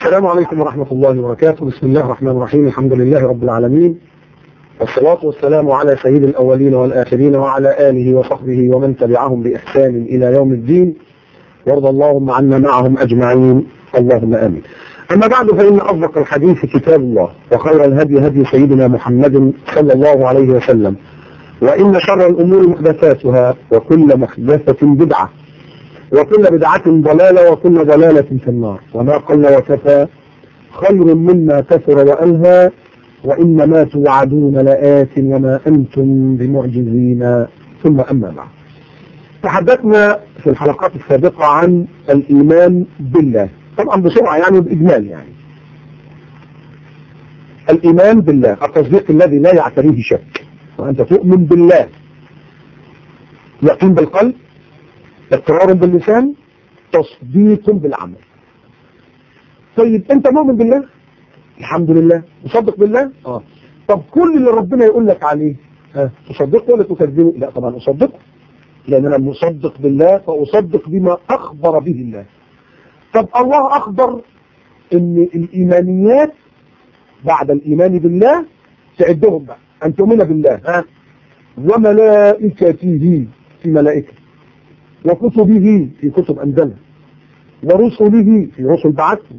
السلام عليكم ورحمة الله وبركاته بسم الله الرحمن الرحيم الحمد لله رب العالمين والصلاة والسلام على سيد الأولين والآخرين وعلى آله وصحبه ومن تبعهم بإحسان إلى يوم الدين وارض اللهم عنا معهم أجمعين اللهم آمين أما بعد فإن أصدق الحديث كتاب الله وخير الهدي هدي سيدنا محمد صلى الله عليه وسلم وإن شر الأمور محدثاتها وكل محدثة بدعة وكل بدعة ضلالة وكل ضلالة في النار وما قل وكفى خير مما كثر وألهى وإنما توعدون لآت وما أنتم بمعجزين ثم أما بعد تحدثنا في الحلقات السابقة عن الإيمان بالله طبعا بسرعة يعني بإجمال يعني الإيمان بالله التصديق الذي لا يعتريه شك وأنت تؤمن بالله يقين بالقلب اقرار باللسان تصديق بالعمل طيب انت مؤمن بالله الحمد لله مصدق بالله اه طب كل اللي ربنا يقول لك عليه ها تصدقه ولا تكذبه لا طبعا اصدقه لان انا مصدق بالله فاصدق بما اخبر به الله طب الله اخبر ان الايمانيات بعد الايمان بالله تعدهم بقى ان تؤمن بالله ها وملائكته في ملائكه وكتبه في كتب أنزلها ورسله في رسل بعثهم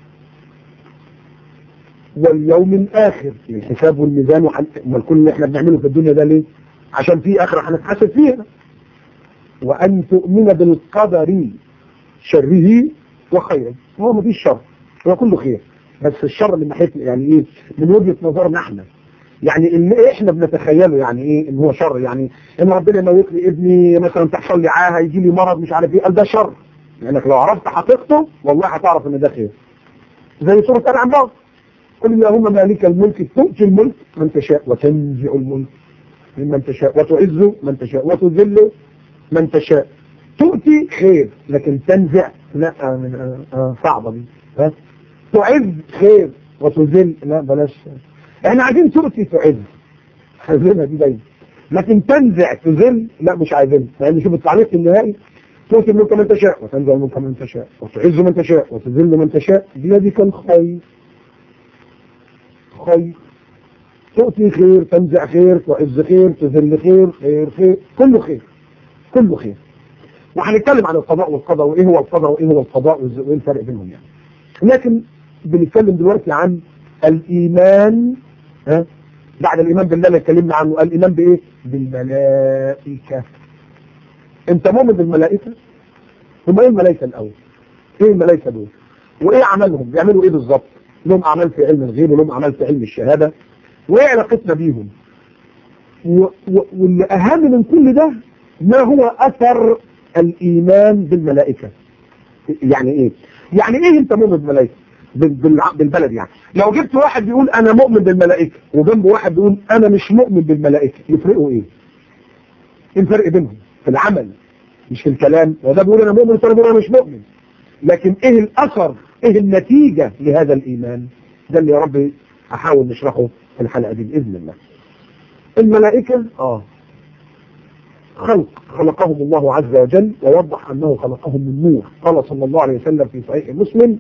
واليوم الآخر في الحساب والميزان وكل اللي احنا بنعمله في الدنيا ده ليه عشان في آخرة هنتحاسب فيها وأن تؤمن بالقدر شره وخيره هو مفيش شر هو كله خير بس الشر من ناحية يعني ايه من وجهة نظرنا احنا يعني اللي احنا بنتخيله يعني ايه ان هو شر يعني ان ربنا يموت لي ابني مثلا تحصل لي عاهه يجي لي مرض مش عارف ايه قال ده شر لانك لو عرفت حقيقته والله هتعرف ان ده خير زي سوره ال عمران قل اللهم مالك الملك تؤتي الملك من تشاء وتنزع الملك ممن تشاء وتعز من تشاء وتذل من تشاء تؤتي خير لكن تنزع لا من آه آه صعبه دي ها تعز خير وتذل لا بلاش احنا عايزين تؤتي تعز عايزينها دي دايما لكن تنزع تذل لا مش عايزين لان شوف التعليق النهائي تؤتي الملك من تشاء وتنزع الملك من تشاء وتعز من تشاء وتذل من تشاء بيدك الخير خير تؤتي خير تنزع خير تعز خير تذل خير خير خير كله خير كله خير وهنتكلم عن القضاء والقضاء وايه هو القضاء وايه هو القضاء وايه الفرق بينهم يعني لكن بنتكلم دلوقتي عن الإيمان ها بعد الإيمان بالله اللي اتكلمنا عنه الإيمان بإيه بالملائكة أنت مؤمن بالملائكة هم إيه الملائكة الأول إيه الملائكة دول وإيه عملهم بيعملوا إيه بالظبط لهم أعمال في علم الغيب ولهم أعمال في علم الشهادة وإيه علاقتنا بيهم و... و... واللي أهم من كل ده ما هو أثر الإيمان بالملائكة يعني إيه يعني إيه أنت مؤمن بالملائكة بالبلد يعني لو جبت واحد بيقول انا مؤمن بالملائكة وجنبه واحد بيقول انا مش مؤمن بالملائكة يفرقوا ايه ايه الفرق بينهم في العمل مش في الكلام وده بيقول انا مؤمن والتاني بيقول انا مش مؤمن لكن ايه الاثر ايه النتيجة لهذا الايمان ده اللي يا رب احاول نشرحه في الحلقة دي باذن الله الملائكة اه خلق خلقهم الله عز وجل ووضح انه خلقهم من نور قال صلى الله عليه وسلم في صحيح مسلم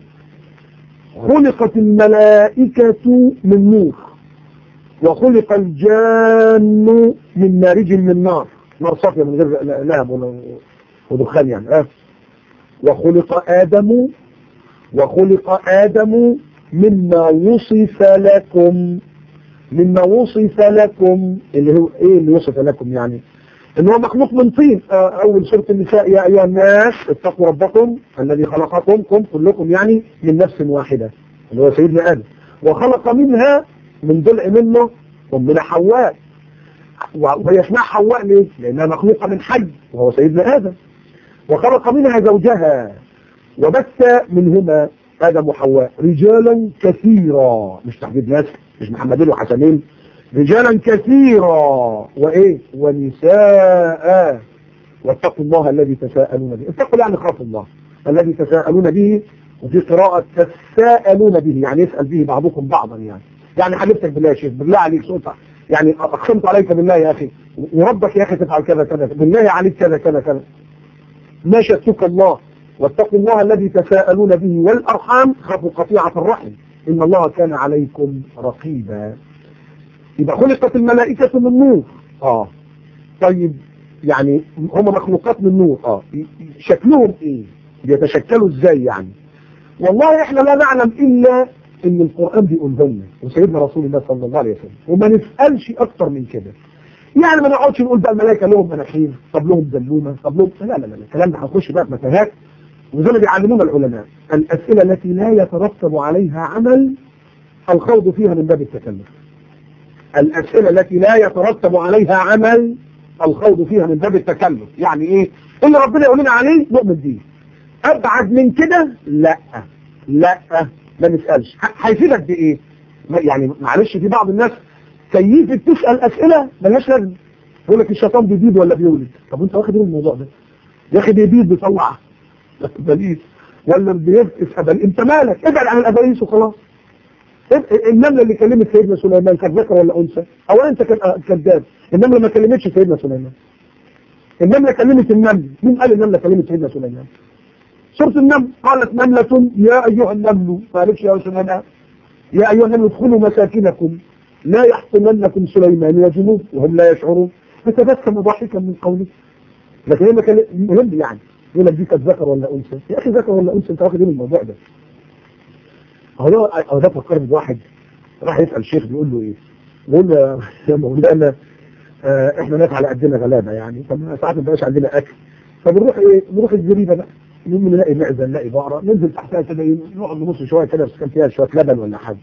خلقت الملائكة من نور وخلق الجان من مارج من نار نار صافية من غير لهب ودخان يعني آه. وخلق آدم وخلق آدم مما وصف لكم مما وصف لكم اللي هو ايه اللي وصف لكم يعني ان هو مخلوق من طين اول سورة النساء يا ايها الناس اتقوا ربكم الذي خلقكم كم كلكم يعني من نفس واحدة اللي هو سيدنا ادم وخلق منها من ضلع منه ومن حواء وهي اسمها حواء ليه لانها مخلوقة من حي وهو سيدنا ادم وخلق منها زوجها وبث منهما ادم وحواء رجالا كثيرا مش تحديد ناس مش محمدين وحسنين رجالا كثيرا وايه ونساء واتقوا الله الذي تساءلون به اتقوا يعني خافوا الله الذي تساءلون به وفي قراءة تساءلون به يعني يسأل به بعضكم بعضا يعني يعني حلفتك بالله يا شيخ بالله عليك سلطة يعني اقسمت عليك بالله يا اخي وربك يا اخي تفعل كذا كذا بالله عليك كذا كذا كذا ما شتك الله واتقوا الله الذي تساءلون به والأرحام خافوا قطيعة الرحم إن الله كان عليكم رقيبا يبقى خلقت الملائكة من نور اه طيب يعني هم مخلوقات من نور اه شكلهم ايه بيتشكلوا ازاي يعني والله احنا لا نعلم الا ان القرآن بيقوله لنا وسيدنا رسول الله صلى الله عليه وسلم وما نسألش اكتر من كده يعني ما نقعدش نقول بقى الملائكة لهم مناخير طب لهم زلومة طب لهم لا لا لا الكلام ده هنخش بقى في متاهات وزي ما بيعلمونا العلماء الأسئلة التي لا يترتب عليها عمل الخوض فيها من باب التكلف الأسئلة التي لا يترتب عليها عمل الخوض فيها من باب التكلف يعني ايه اللي ربنا يقول لنا عليه نؤمن بيه ابعد من كده لا لا ما نسألش هيفيدك بايه يعني معلش في بعض الناس كيف تسأل اسئلة ملهاش لازمه يقول لك الشيطان بيبيض ولا بيولد طب انت واخد ايه الموضوع ده يا اخي بيبيض بيطلع بليس ولا بيفقس ابل انت مالك ابعد عن الابليس وخلاص النملة اللي كلمت سيدنا سليمان كانت ذكر ولا انثى اولا انت كذاب النملة ما كلمتش سيدنا سليمان النملة كلمت النمل مين قال النملة كلمت سيدنا سليمان سورة النمل قالت نملة يا ايها النمل ما قالتش يا سليمان يا ايها النمل ادخلوا مساكنكم لا يحطمنكم سليمان وجنود وهم لا يشعرون فتبسم ضاحكا من قوله لكن هي كان مهم يعني يقول لك دي كانت ذكر ولا انثى يا اخي ذكر ولا انثى انت واخد ايه من الموضوع ده هو ده هو ده فكرني بواحد راح يسال شيخ بيقول له ايه بيقول له يا مولانا آه احنا ناس على قدنا غلابه يعني فما ساعات ما بقاش عندنا اكل فبنروح ايه نروح الزريبه بقى نقوم نلاقي معزه نلاقي بقره ننزل تحتها كده نقعد نبص شويه كده بس كان فيها شويه لبن ولا حاجه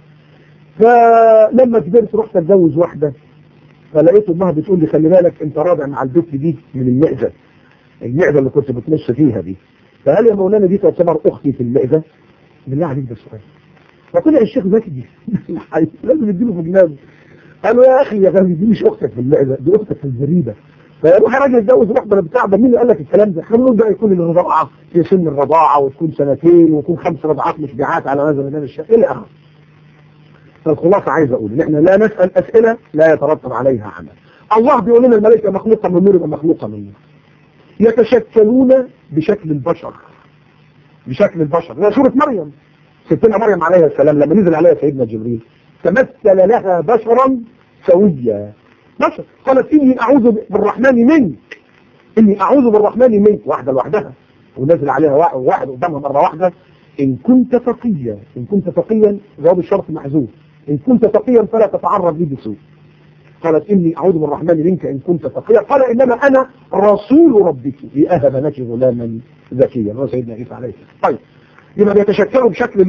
فلما كبرت رحت اتجوز واحده فلقيت امها بتقول لي خلي بالك انت راضع مع البت دي من المعزه المعزه اللي كنت بتنص فيها دي فقال يا مولانا دي تعتبر اختي في المعزه بالله عليك ده سؤال فطلع الشيخ ذكي دي لازم يديله في جنابه قال له يا اخي يا غالي دي مش اختك في المعزه دي اختك في الزريبه فيروح راجل يتجوز واحده بتاع ده مين اللي قال لك الكلام ده؟ خلوه بقى يكون الرضاعه في سن الرضاعه وتكون سنتين ويكون خمس رضعات مشبعات على هذا من الشيخ الى اخره فالخلاصة عايز اقول ان احنا لا نسأل اسئلة لا يترتب عليها عمل الله بيقول لنا الملائكة مخلوقة من نور يبقى مخلوقة من نور يتشكلون بشكل البشر بشكل البشر زي سورة مريم ستنا مريم عليها السلام لما نزل عليها سيدنا جبريل تمثل لها بشرا سويا بشر قالت اني اعوذ بالرحمن منك اني اعوذ بالرحمن منك واحدة لوحدها ونزل عليها واحد قدامها مرة واحدة ان كنت تقيا ان كنت تقيا جواب الشرط محذوف ان كنت تقيا فلا تتعرض لي بسوء قالت اني اعوذ بالرحمن منك ان كنت تقيا قال انما انا رسول ربك لاهب لك غلاما زكيا هو سيدنا عيسى عليه طيب يبقى بيتشكلوا بشكل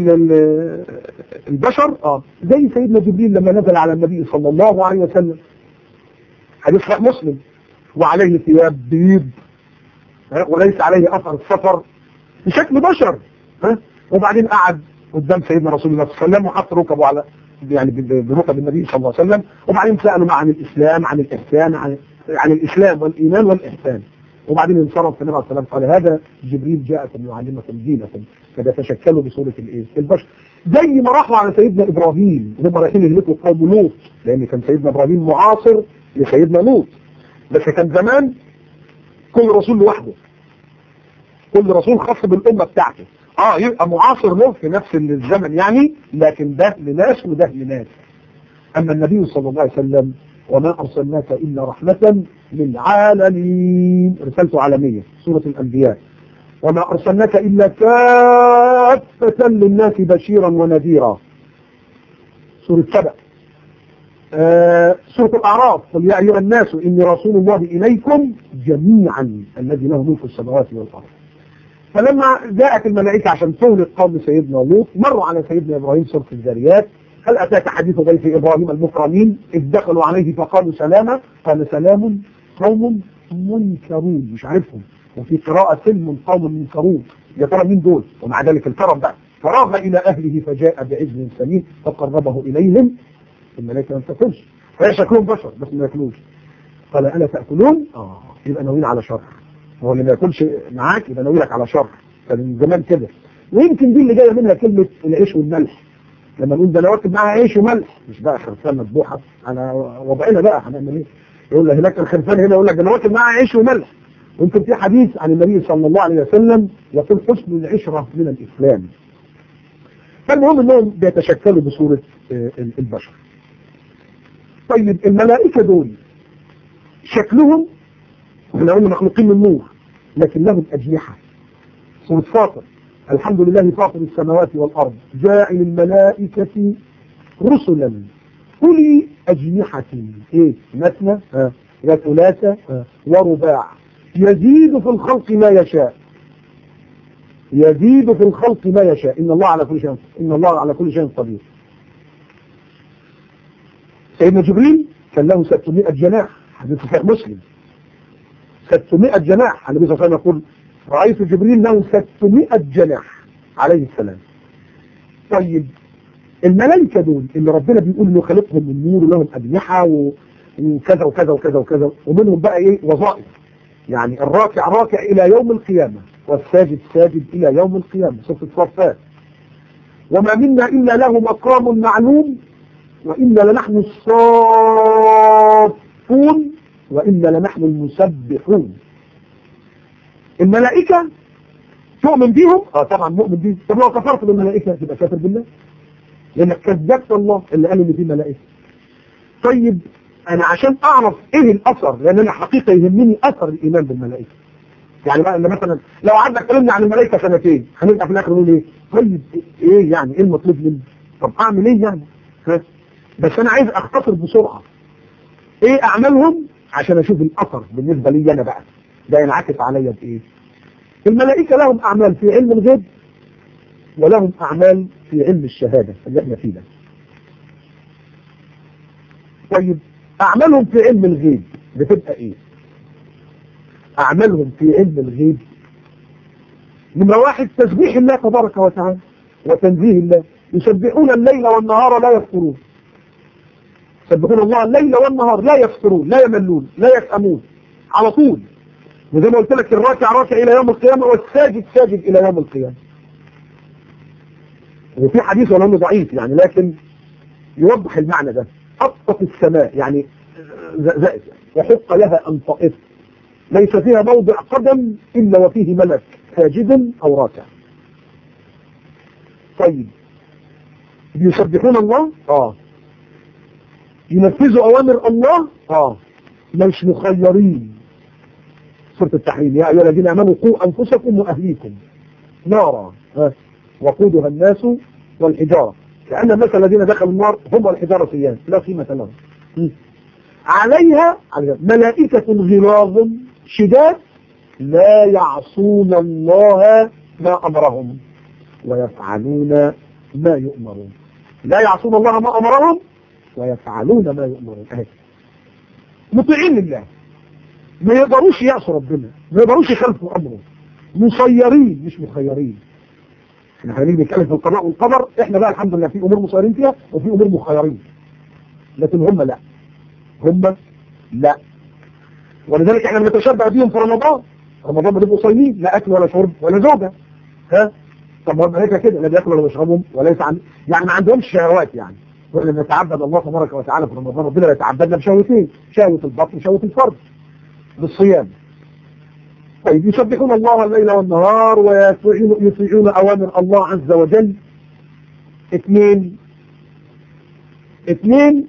البشر اه زي سيدنا جبريل لما نزل على النبي صلى الله عليه وسلم حديث صحيح مسلم وعليه ثياب بيض وليس عليه اثر السفر بشكل بشر ها وبعدين قعد قدام سيدنا رسول الله صلى الله عليه وسلم وحط ركبه على يعني بركب النبي صلى الله عليه وسلم وبعدين سألوا معه عن الإسلام عن الإحسان عن عن الإسلام والإيمان والإحسان وبعدين انصرف النبي صلى الله عليه وسلم قال هذا جبريل جاءكم يعلمكم دينكم فبيتشكلوا بصورة الايه البشر زي ما راحوا على سيدنا إبراهيم هم رايحين يهلكوا قوم لوط لأن كان سيدنا إبراهيم معاصر لسيدنا لوط بس كان زمان كل رسول لوحده كل رسول خاص بالأمة بتاعته اه يبقى معاصر له في نفس الزمن يعني لكن ده لناس وده لناس اما النبي صلى الله عليه وسلم وما ارسلناك الا رحمة للعالمين رسالته عالمية سورة الانبياء وما ارسلناك الا كافة للناس بشيرا ونذيرا سورة سبع آه سورة الأعراف قل يا أيها الناس إني رسول الله إليكم جميعا الذي له ملك السماوات والأرض فلما جاءت الملائكة عشان تهلك قوم سيدنا لوط مروا على سيدنا إبراهيم سورة الذاريات هل أتاك حديث ضيف إبراهيم المكرمين إذ دخلوا عليه فقالوا سلاما قال سلام قوم منكرون مش عارفهم وفي قراءة سلم قوم منكرون يا ترى مين دول ومع ذلك الكرم بقى فراغ إلى أهله فجاء بعزم سمين فقربه إليهم الملائكة لم تاكلش فهي شكلهم بشر بس ما ياكلوش قال ألا تأكلون؟ آه يبقى ناويين على شر هو اللي ما ياكلش معاك يبقى ناوي لك على شر كان زمان كده ويمكن دي اللي جايه منها كلمه العيش والملح لما نقول ده انا واكل معاها عيش وملح مش بقى خرفان مذبوحه انا وضعنا بقى هنعمل ايه؟ يقول لك هناك الخرفان هنا يقول لك ده انا واكل معاها عيش وملح ويمكن في حديث عن النبي صلى الله عليه وسلم يقول حسن العشرة من الإسلام فالمهم انهم بيتشكلوا بصورة البشر طيب الملائكة دول شكلهم احنا قلنا مخلوقين من نور لكن لهم أجنحة سورة فاطر الحمد لله فاطر السماوات والأرض جاعل الملائكة رسلا أولي أجنحة إيه مثنى ها وثلاثة ورباع يزيد في الخلق ما يشاء يزيد في الخلق ما يشاء إن الله على كل شيء إن الله على كل شيء قدير سيدنا جبريل كان له 600 جناح حديث صحيح مسلم 600 جناح النبي صلى الله عليه وسلم يقول رأيت جبريل له 600 جناح عليه السلام طيب الملائكة دول اللي ربنا بيقول انه خلقهم من نور ولهم أجنحة وكذا وكذا وكذا وكذا ومنهم بقى ايه وظائف يعني الراكع راكع إلى يوم القيامة والساجد ساجد إلى يوم القيامة صفة الصفات وما منا إلا له مقام معلوم وإنا لنحن الصافون وإنا لنحن المسبحون الملائكة تؤمن بيهم اه طبعا مؤمن بيهم طب لو كفرت بالملائكة تبقى كافر بالله لانك كذبت الله اللي قال ان في ملائكة طيب انا عشان اعرف ايه الاثر لان انا حقيقة يهمني اثر الايمان بالملائكة يعني بقى مثلا لو قعدنا اتكلمنا عن الملائكة سنتين هنرجع في الاخر نقول ايه طيب ايه يعني ايه المطلوب مني طب اعمل ايه يعني ها بس انا عايز اختصر بسرعة ايه اعمالهم عشان اشوف الاثر بالنسبة لي انا بقى ده ينعكس عليا بايه الملائكة لهم اعمال في علم الغيب ولهم اعمال في علم الشهادة اللي احنا فيه ده طيب اعمالهم في علم الغيب بتبقى ايه اعمالهم في علم الغيب نمرة واحد تسبيح الله تبارك وتعالى وتنزيه الله يسبحون الليل والنهار لا يفترون يسبحون الله الليل والنهار لا يفترون لا يملون لا يسأمون على طول وزي ما قلت لك الراكع راكع الى يوم القيامة والساجد ساجد الى يوم القيامة وفي حديث ولو ضعيف يعني لكن يوضح المعنى ده أطت السماء يعني زائد وحق لها أن تطف ليس فيها موضع قدم إلا وفيه ملك ساجد أو راكع طيب يسبحون الله آه ينفذوا أوامر الله آه مش مخيرين سورة التحريم يا أيها الذين آمنوا قوا أنفسكم وأهليكم نارا آه. وقودها الناس والحجارة لأن مثل الذين دخلوا النار هم الحجارة سيان لا قيمة لهم عليها ملائكة غلاظ شداد لا يعصون الله ما أمرهم ويفعلون ما يؤمرون لا يعصون الله ما أمرهم ويفعلون ما يؤمرون أهي مطيعين لله ما يقدروش يعصوا ربنا ما يقدروش يخالفوا أمره مسيرين مش مخيرين احنا هنيجي نتكلم في القضاء والقدر احنا بقى الحمد لله في امور مسيرين فيها وفي امور مخيرين لكن هم لا هم لا ولذلك احنا بنتشبه بيهم في رمضان رمضان بنبقوا صايمين لا اكل ولا شرب ولا زوجه ها طب هم هيك كده لا بياكلوا ولا بيشربوا وليس عن يعني ما عندهمش شهوات يعني واحنا نتعبد الله تبارك وتعالى في رمضان ربنا يتعبدنا بشهوتين شهوه البطن وشهوه الفرد بالصيام طيب يسبحون الله الليل والنهار ويطيعون أوامر الله عز وجل اثنين اثنين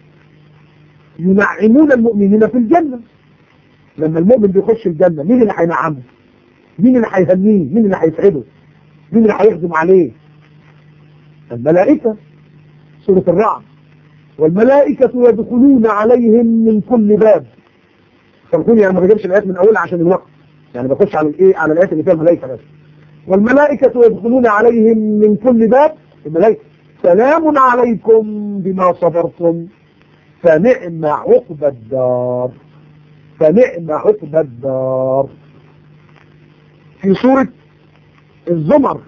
ينعمون المؤمنين في الجنة لما المؤمن بيخش الجنة مين اللي هينعمه مين اللي هيهنيه مين اللي هيسعده مين اللي هيخدم عليه الملائكة سورة الرعد والملائكة يدخلون عليهم من كل باب سامحوني انا ما بجيبش الايات من اولها عشان الوقت يعني بخش على الايه على الايات اللي فيها الملائكه بس والملائكه يدخلون عليهم من كل باب الملائكه سلام عليكم بما صبرتم فنعم عقبى الدار فنعم عقبى الدار في سورة الزمر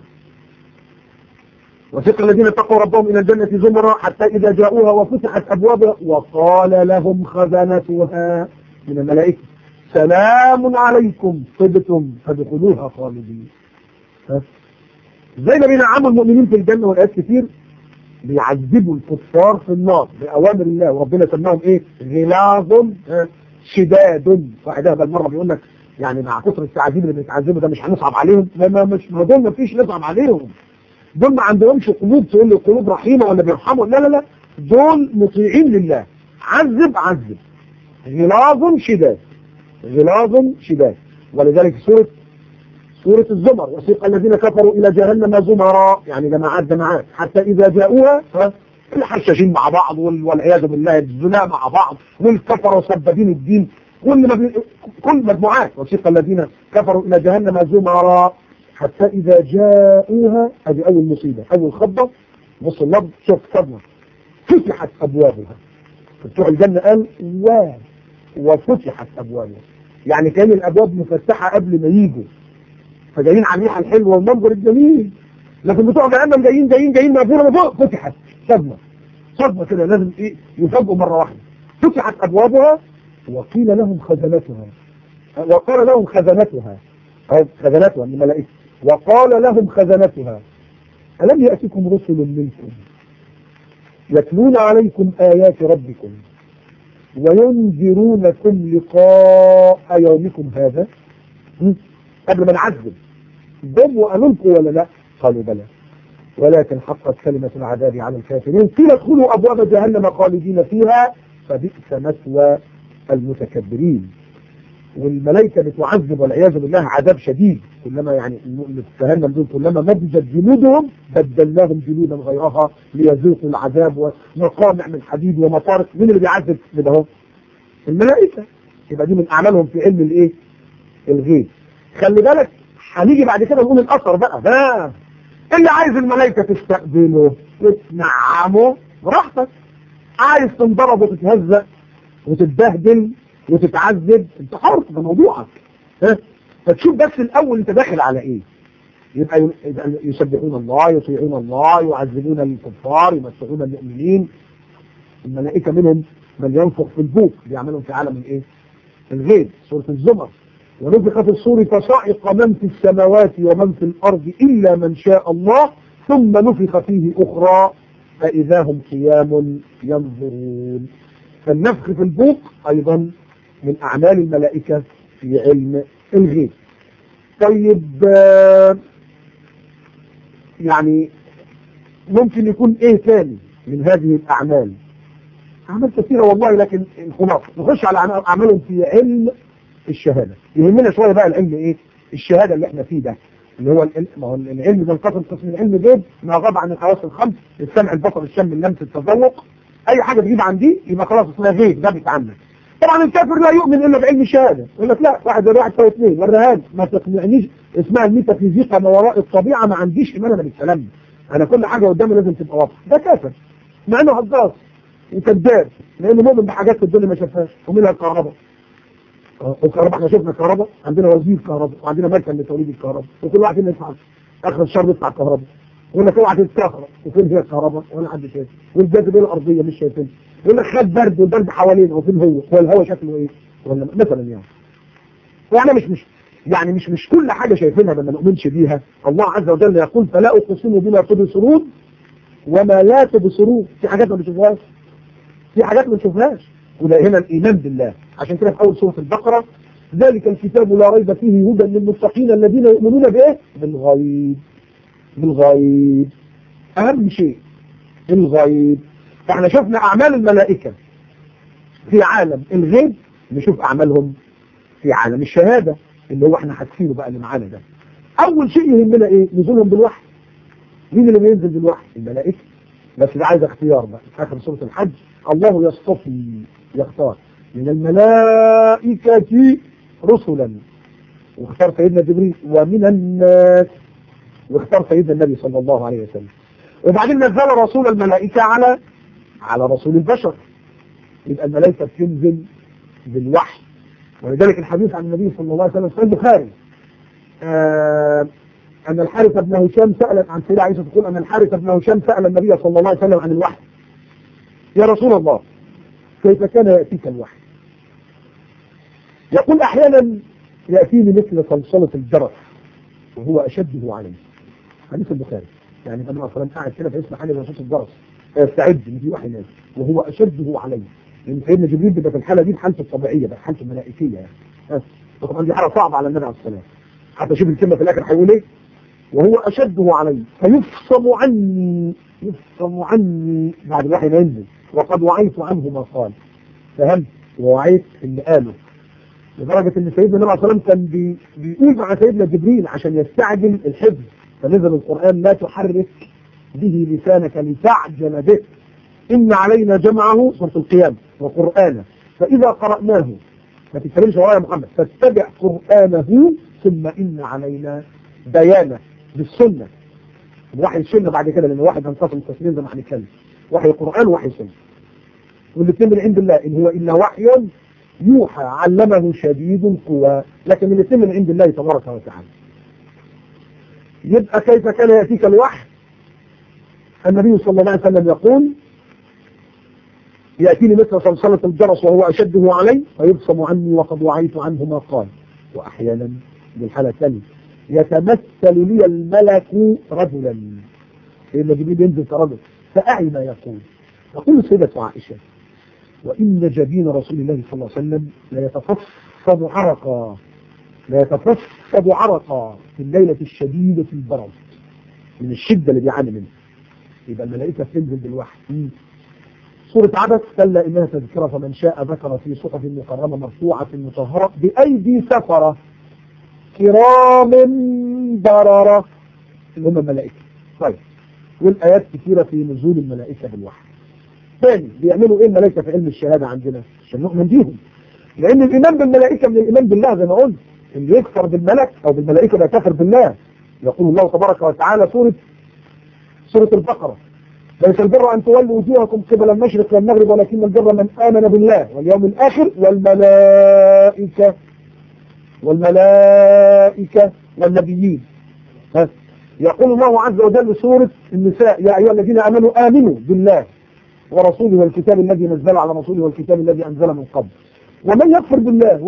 وثق الذين اتقوا ربهم إلى الجنة زمرا حتى إذا جاءوها وفتحت أبوابها وقال لهم خزنتها من الملائكة سلام عليكم طبتم فادخلوها خالدين زي ما بينعموا المؤمنين في الجنة والآيات كتير بيعذبوا الكفار في النار بأوامر الله وربنا سماهم ايه غلاظ شداد واحدها بل مرة بيقول لك يعني مع كثر التعذيب اللي بنتعذبه ده مش هنصعب عليهم ما ما مش ما دول ما فيش نصعب عليهم دول ما عندهمش قلوب تقول لي قلوب رحيمه ولا بيرحموا لا لا لا دول مطيعين لله عذب عذب غلاظ شداد غلاظ شداد ولذلك سورة سورة الزمر وسيق الذين كفروا إلى جهنم زمرا يعني جماعات جماعات حتى إذا جاءوها الحشاشين مع بعض والعياذ بالله الزنا مع بعض والكفر وسببين الدين كل مبن... كل مجموعات وسيق الذين كفروا إلى جهنم زمرا حتى إذا جاءوها هذه أول مصيبة أول خطبة بص اللفظ شوف صدمة فتحت أبوابها بتوع الجنة قال و وفتحت أبوابها يعني كان الأبواب مفتحة قبل ما يجوا فجايين على الريحة الحلوة والمنظر الجميل لكن بتوع جهنم جايين جايين جايين مقفولة من فوق فتحت صدمة صدمة كده لازم ايه يفاجئوا مرة واحدة فتحت أبوابها وقيل لهم خزنتها وقال لهم خزنتها خزنتها من ملائكة وقال لهم خزنتها ألم يأتكم رسل منكم يتلون عليكم آيات ربكم وينذرونكم لقاء يومكم هذا قبل ما نعذب دم وقالوا لكم ولا لا قالوا بلى ولكن حقت كلمة العذاب على الكافرين قيل ادخلوا أبواب جهنم خالدين فيها فبئس مثوى المتكبرين والملائكة بتعذب والعياذ بالله عذاب شديد كلما يعني اللي في جهنم دول كلما نضجت جلودهم بدلناهم جلودا غيرها ليذوقوا العذاب ومقامع من حديد ومطارق مين اللي بيعذب كده اهو الملائكة يبقى دي من أعمالهم في علم الايه الغيب خلي بالك هنيجي بعد كده نقول الأثر بقى ها اللي عايز الملائكة تستقبله وتنعمه براحتك عايز تنضرب وتتهزق وتتبهدل وتتعذب انت حر ده موضوعك ها فتشوف بس الاول انت داخل على ايه يبقى يسبحون الله يطيعون الله يعذبون الكفار يمسحون المؤمنين الملائكة منهم من ينفخ في البوق بيعملهم في عالم الايه الغيب سورة الزمر ونفخ في الصور فصائق من في السماوات ومن في الأرض إلا من شاء الله ثم نفخ فيه أخرى فإذا هم قيام ينظرون فالنفخ في البوق أيضا من أعمال الملائكة في علم الغيب طيب يعني ممكن يكون ايه تاني من هذه الأعمال أعمال كثيرة والله لكن الخلاصة نخش على أعمالهم في علم الشهادة يهمنا شوية بقى العلم ايه الشهادة اللي احنا فيه ده اللي هو العلم ما هو العلم بينقسم قسم العلم غيب ما غاب عن الحواس الخمس السمع البصر الشم اللمس التذوق اي حاجة تجيب عن دي يبقى خلاص اسمها غيب ده بيتعمل طبعا الكافر لا يؤمن الا بعلم الشهادة يقول لك لا واحد زي واحد سوى اثنين ورهان ما تقنعنيش اسمها الميتافيزيقا ما وراء الطبيعة ما عنديش ايمان انا بالكلام انا كل حاجة قدامي لازم تبقى واضحة ده كافر مع انه هجاص وكذاب لانه مؤمن بحاجات في الدنيا ما شافهاش ومنها الكهرباء الكهرباء احنا شفنا الكهرباء عندنا وزير كهرباء وعندنا مركز لتوليد الكهرباء وكل واحد فينا يدفع اخر الشهر يدفع الكهرباء يقول لك اوعى تتكهرب وفين هي الكهرباء ولا حد شايف والجاذبيه الارضيه مش شايفين يقول لك خد برد والبرد حوالينا وفين هو هو الهواء شكله ايه ولا مثلا يعني واحنا مش مش يعني مش مش كل حاجه شايفينها ما نؤمنش بيها الله عز وجل يقول فلا اقسم بما تبصرون وما لا تبصرون في حاجات ما بنشوفهاش في حاجات ما بنشوفهاش وده هنا الإيمان بالله عشان كده في أول سورة البقرة ذلك الكتاب لا ريب فيه هدى للمتقين الذين يؤمنون بإيه؟ بالغيب بالغيب أهم شيء الغيب فاحنا شفنا أعمال الملائكة في عالم الغيب نشوف أعمالهم في عالم الشهادة اللي هو احنا حاسينه بقى اللي معانا ده أول شيء يهمنا إيه؟ نزولهم بالوحي مين اللي بينزل بالوحي؟ الملائكة بس ده عايز اختيار بقى في آخر سورة الحج الله يصطفي يختار من الملائكة رسلا واختار سيدنا جبريل ومن الناس واختار سيدنا النبي صلى الله عليه وسلم وبعدين نزل رسول الملائكة على على رسول البشر يبقى الملائكة بتنزل بالوحي ولذلك الحديث عن النبي صلى الله عليه وسلم في البخاري آه أن الحارث بن هشام سأل عن سيدة عائشة تقول أن الحارث بن هشام سأل النبي صلى الله عليه وسلم عن الوحي يا رسول الله كيف كان يأتيك الوحي يقول أحيانا يأتيني مثل صلصلة الجرس وهو أشده علي حديث البخاري يعني النبي صلى الله عليه وسلم قاعد كده فيسمع حاجة صوت الجرس فيستعد ان في وحي نازل وهو أشده علي لأن سيدنا جبريل بيبقى في الحالة دي بحالته الطبيعية بقى حالته الملائكية يعني طبعا دي حاجه صعبه على النبي عليه السلام حتى شوف الكلمه في الاخر هيقول ايه وهو اشده علي فيفصم عني يفصم عني بعد الوحي ما ينزل وقد وعيت عنه ما قال فهمت ووعيت اللي قاله لدرجة ان سيدنا النبي عليه الصلاة والسلام كان بي بيقول مع سيدنا جبريل عشان يستعجل الحفظ فنزل القرآن لا تحرك به لسانك لتعجل به إن علينا جمعه سورة القيامة وقرآنه فإذا قرأناه ما تتكلمش ورايا يا محمد فاتبع قرآنه ثم إن علينا بيانه بالسنة وحي السنة بعد كده لأن واحد هنقسم تسليم زي ما هنتكلم وحي القرآن ووحي السنة والاثنين من عند الله إن هو إلا وحي يوحى علمه شديد القوى لكن الاثنين من عند الله تبارك وتعالى يبقى كيف كان يأتيك الوحي النبي صلى الله عليه وسلم يقول يأتيني مثل صلصلة الجرس وهو أشده علي فيبصم عني وقد وعيت عنه ما قال وأحيانا بالحالة الثانية يتمثل لي الملك رجلا سيدنا جبريل ينزل كرجل فأعي ما يقول تقول السيدة عائشة وإن جبين رسول الله صلى الله عليه وسلم لا يتفصد عرقا لا يتفصد عرقا في الليلة الشديدة البرد من الشدة اللي بيعاني منها يبقى الملائكة بتنزل بالوحي سورة عبس كلا إنها تذكرة فمن شاء ذكر في صحف مكرمة مرفوعة مطهرة بأيدي سفرة كرام بررة اللي هم الملائكة طيب والآيات كثيرة في نزول الملائكة بالوحي ثاني بيعملوا ايه الملائكة في علم الشهادة عندنا عشان نؤمن بيهم لان الايمان بالملائكة من الايمان بالله زي ما قلت اللي يكفر بالملك او بالملائكة ده كافر بالله يقول الله تبارك وتعالى سورة سورة البقرة ليس البر ان تولوا وجوهكم قبل المشرق والمغرب ولكن البر من امن بالله واليوم الاخر والملائكة والملائكة والنبيين ها يقول الله عز وجل سورة النساء يا ايها الذين امنوا امنوا بالله ورسوله والكتاب الذي نزل على رسوله والكتاب الذي أنزل من قبل ومن يكفر بالله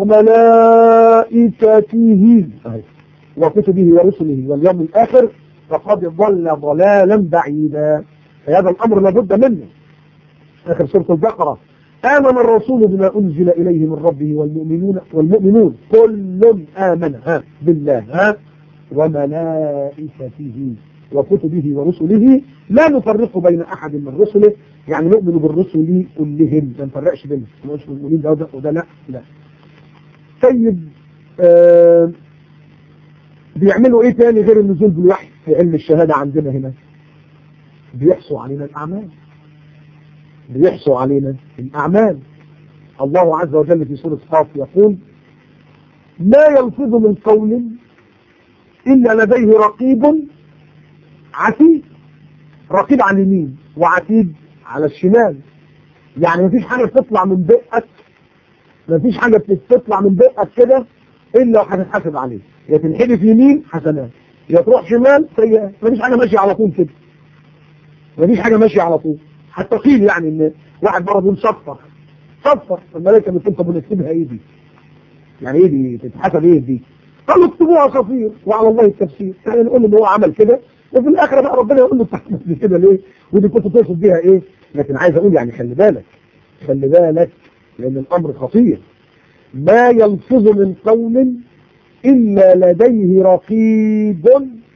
وملائكته وكتبه ورسله واليوم الآخر فقد ضل ضلالا بعيدا فهذا الأمر لابد منه آخر سورة البقرة آمن الرسول بما أنزل إليه من ربه والمؤمنون والمؤمنون كل آمن ها بالله ها وملائكته وكتبه ورسله لا نفرق بين أحد من رسله يعني نؤمن بالرسل كلهم ما نفرقش بينهم ما نقولش المؤمنين ده وده وده لا لا طيب آه بيعملوا ايه تاني غير النزول بالوحي في علم الشهادة عندنا هنا بيحصوا علينا الأعمال بيحصوا علينا الأعمال الله عز وجل في سورة قاف يقول ما يلفظ من قول إلا لديه رقيب عتيد رقيب على اليمين وعتيد على الشمال يعني مفيش حاجة بتطلع من بقك مفيش حاجة بتطلع من بقك كده إلا وهتتحاسب عليه يا تنحدف يمين حسنات يا تروح شمال سيئات مفيش حاجة ماشية على طول كده مفيش حاجة ماشية على طول حتى قيل يعني ان واحد مرة بيقول صفر صفر الملائكة بتقول طب نكتبها ايه دي يعني ايه دي تتحسب ايه دي قالوا اكتبوها صفير وعلى الله التفسير يعني نقول ان هو عمل كده وفي الاخر بقى ربنا يقول له تحمل كده ليه ودي كنت تقصد بيها ايه لكن عايز اقول يعني خلي بالك خلي بالك لان الامر خطير ما يلفظ من قول الا لديه رقيب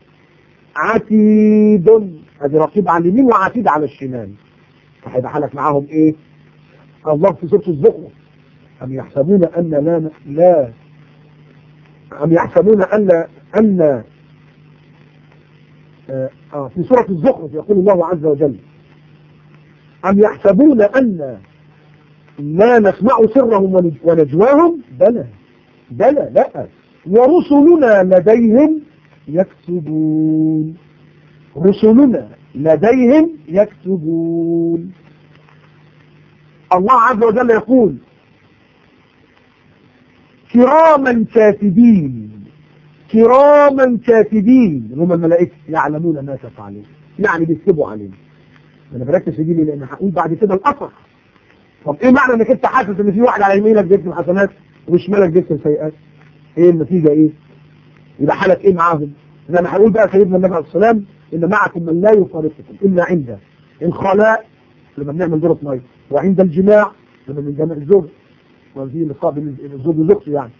عتيد ادي رقيب على اليمين وعتيد على الشمال فهيبقى حالك معاهم ايه الله في سوره الزخرف ام يحسبون ان لا لا ام يحسبون ان ان آه في سورة الزخرف يقول الله عز وجل أم يحسبون أن لا نسمع سرهم ونجواهم بلى بلى لا ورسلنا لديهم يكتبون رسلنا لديهم يكتبون الله عز وجل يقول كراما كاتبين كراما كاتبين هم الملائكة يعلمون ما تفعلون يعني بيكتبوا علينا انا بركز في دي ليه لان هقول بعد كده الاثر طب ايه معنى انك انت حاسس ان في واحد على يمينك بيكتب حسنات وشمالك بيكتب سيئات ايه النتيجة ايه يبقى حالك ايه معاهم زي ما هقول بقى سيدنا النبي عليه السلام ان معكم من لا يفارقكم الا عند الخلاء لما بنعمل دورة ميه وعند الجماع لما بنجمع الزوج وفي لقاء بين الزوج وزوجته يعني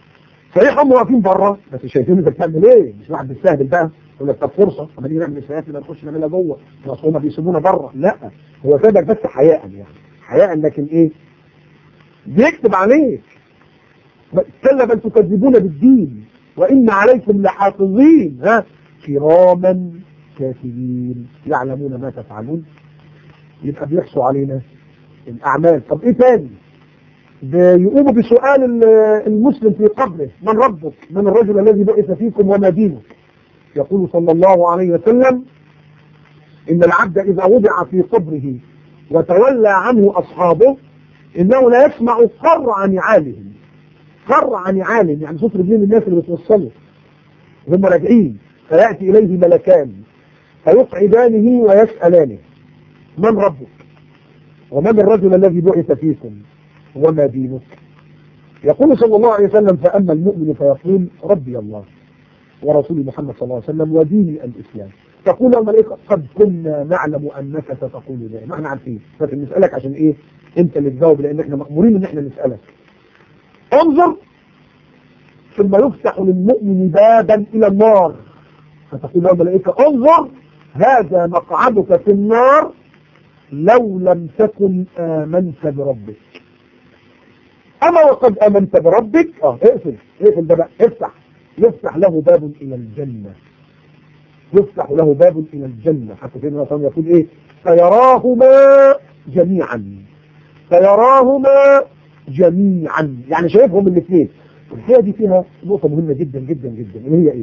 صحيح هم واقفين بره بس شايفين انت بتعمل ايه مش واحد بيستهبل بقى يقول لك طب فرصه اما نيجي نعمل اسفاف يبقى نخش نعملها جوه بس هم بيسيبونا بره لا هو سابك بس حياء يعني حياء لكن ايه بيكتب عليك كلا بل تكذبون بالدين وان عليكم لحافظين ها كراما كاتبين يعلمون ما تفعلون يبقى بيحصوا علينا الاعمال طب ايه تاني يقوموا بسؤال المسلم في قبره من ربك من الرجل الذي بعث فيكم وما دينك يقول صلى الله عليه وسلم إن العبد إذا وضع في قبره وتولى عنه أصحابه إنه لا يسمع قرع نعالهم قرع نعالهم يعني صوت رجلين الناس اللي بتوصله هم راجعين فيأتي إليه ملكان فيقعدانه ويسألانه من ربك ومن الرجل الذي بعث فيكم وما دينك يقول صلى الله عليه وسلم فأما المؤمن فيقول ربي الله ورسول محمد صلى الله عليه وسلم وديني الإسلام تقول الملائكة قد كنا نعلم أنك ستقول ذلك ما احنا عارفين لكن نسألك عشان إيه أنت اللي تجاوب لأن احنا مأمورين إن احنا نسألك انظر ثم يفتح للمؤمن بابا إلى النار فتقول له الملائكة انظر هذا مقعدك في النار لو لم تكن آمنت بربك أما وقد آمنت بربك اه اقفل اقفل ده بقى افتح يفتح له باب إلى الجنة يفتح له باب إلى الجنة حتى سيدنا صلى يقول إيه فيراهما جميعا فيراهما جميعا يعني شايفهم الاثنين الحقيقة دي فيها نقطة مهمة جدا جدا جدا اللي هي إيه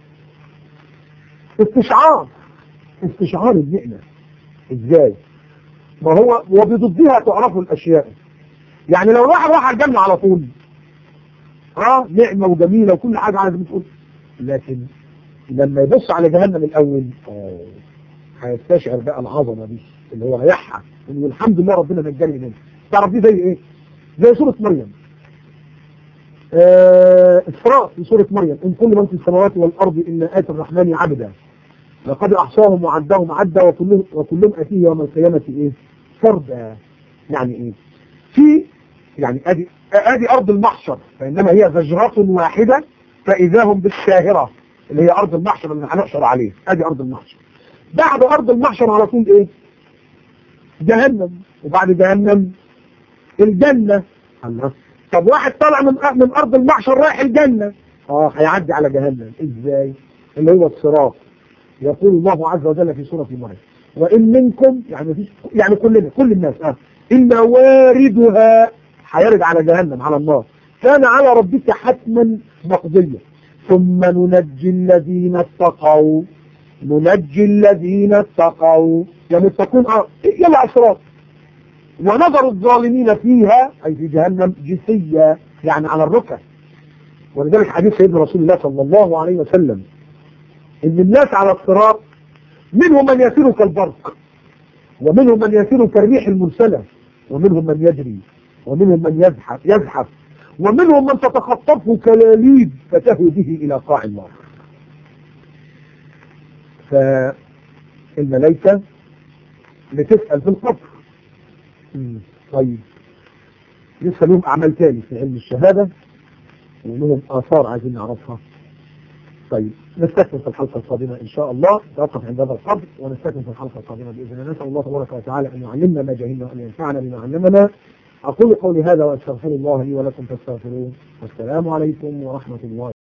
استشعار استشعار النعمة إزاي ما هو وبضدها تعرف الأشياء يعني لو الواحد راح على الجنة على طول اه نعمة وجميلة وكل حاجة على بتقول لكن لما يبص على جهنم الأول اه هيستشعر بقى العظمة دي اللي هو ريحها انه الحمد لله ربنا نجاني منها تعرف دي زي ايه زي سورة مريم آه اسراء في سورة مريم ان كل من في السماوات والارض ان اتى الرحمن عبدا لقد احصاهم وعدهم عدا وكلهم وكلهم اتيه يوم القيامة ايه فردا يعني ايه في يعني ادي ادي ارض المحشر فانما هي زجرة واحدة فاذا هم بالساهرة اللي هي ارض المحشر اللي هنحشر عليه ادي ارض المحشر بعد ارض المحشر على طول ايه جهنم وبعد جهنم الجنة الله طب واحد طلع من من ارض المحشر رايح الجنة اه هيعدي على جهنم ازاي اللي هو الصراط يقول الله عز وجل في سورة مريم وإن منكم يعني مفيش يعني كلنا كل الناس اه إلا واردها هيرد على جهنم على النار كان على ربك حتما مقضيا ثم ننجي الذين اتقوا ننجي الذين اتقوا يا متقون اه يلا أسرار ونظر الظالمين فيها أي في جهنم جثية يعني على الركب ولذلك حديث سيدنا رسول الله صلى الله عليه وسلم ان الناس على الصراط منهم من يسير كالبرق ومنهم من يسير كالريح المرسلة ومنهم من يجري ومنهم من يزحف, يزحف ومنهم من تتخطفه كلاليب فتهوي به إلى قاع النار فالملائكة بتسأل في القبر طيب لسه لهم أعمال تاني في علم الشهادة ولهم آثار عايزين نعرفها طيب نستكمل في الحلقة القادمة إن شاء الله نتوقف عند هذا القدر ونستكمل في الحلقة القادمة بإذن الله نسأل الله تبارك وتعالى أن يعلمنا ما جهلنا وأن ينفعنا بما علمنا أقول قولي هذا وأستغفر الله لي ولكم فاستغفروه والسلام عليكم ورحمة الله